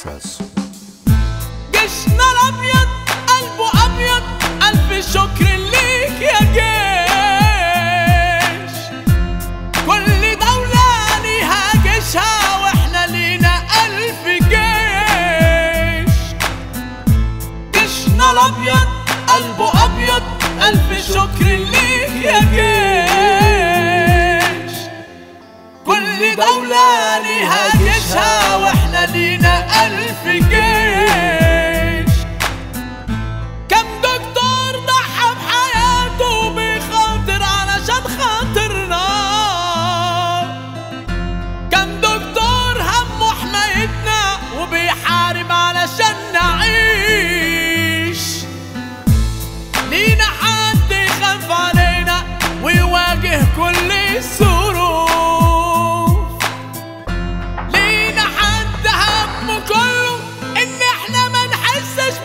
ساسو جيشنا الابيض قلبه ابيض الف شكر ليك يا جيش كل دولة ليها جيشها واحنا لينا الف جيش جيشنا الابيض قلبه ابيض الف شكر ليك يا جيش كل دولة ليها جيشها واحنا لينا ألف جيش كم دكتور ضحى بحياته بخاطر علشان خاطرنا كم دكتور همه حمايتنا وبيحارب علشان نعيش لينا حد يخاف علينا ويواجه كل الظروف لينا حد همه كله ان احنا ما نحسش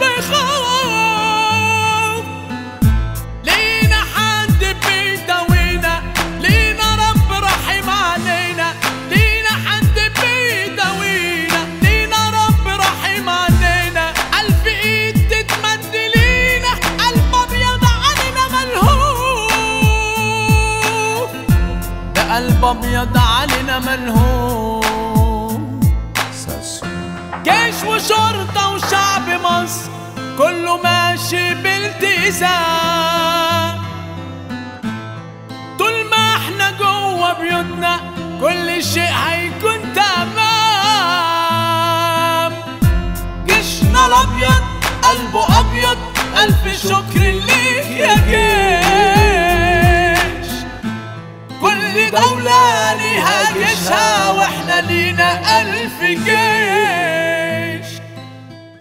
بخوف لينا حد بيداوينا لينا رب رحيم علينا لينا حد بيداوينا لينا رب رحيم علينا ألف ايد تتمد لينا قلب ابيض علينا ملهوف ده قلب ابيض علينا ملهوف ساسو جيش وشرطة وشعب مصر كله ماشي بالتزام طول ما احنا جوه بيوتنا كل شيء هيكون تمام جيشنا الابيض قلبه ابيض الف شكر ليك يا جيش كل دولة ليها جيشها واحنا لينا ألف جيش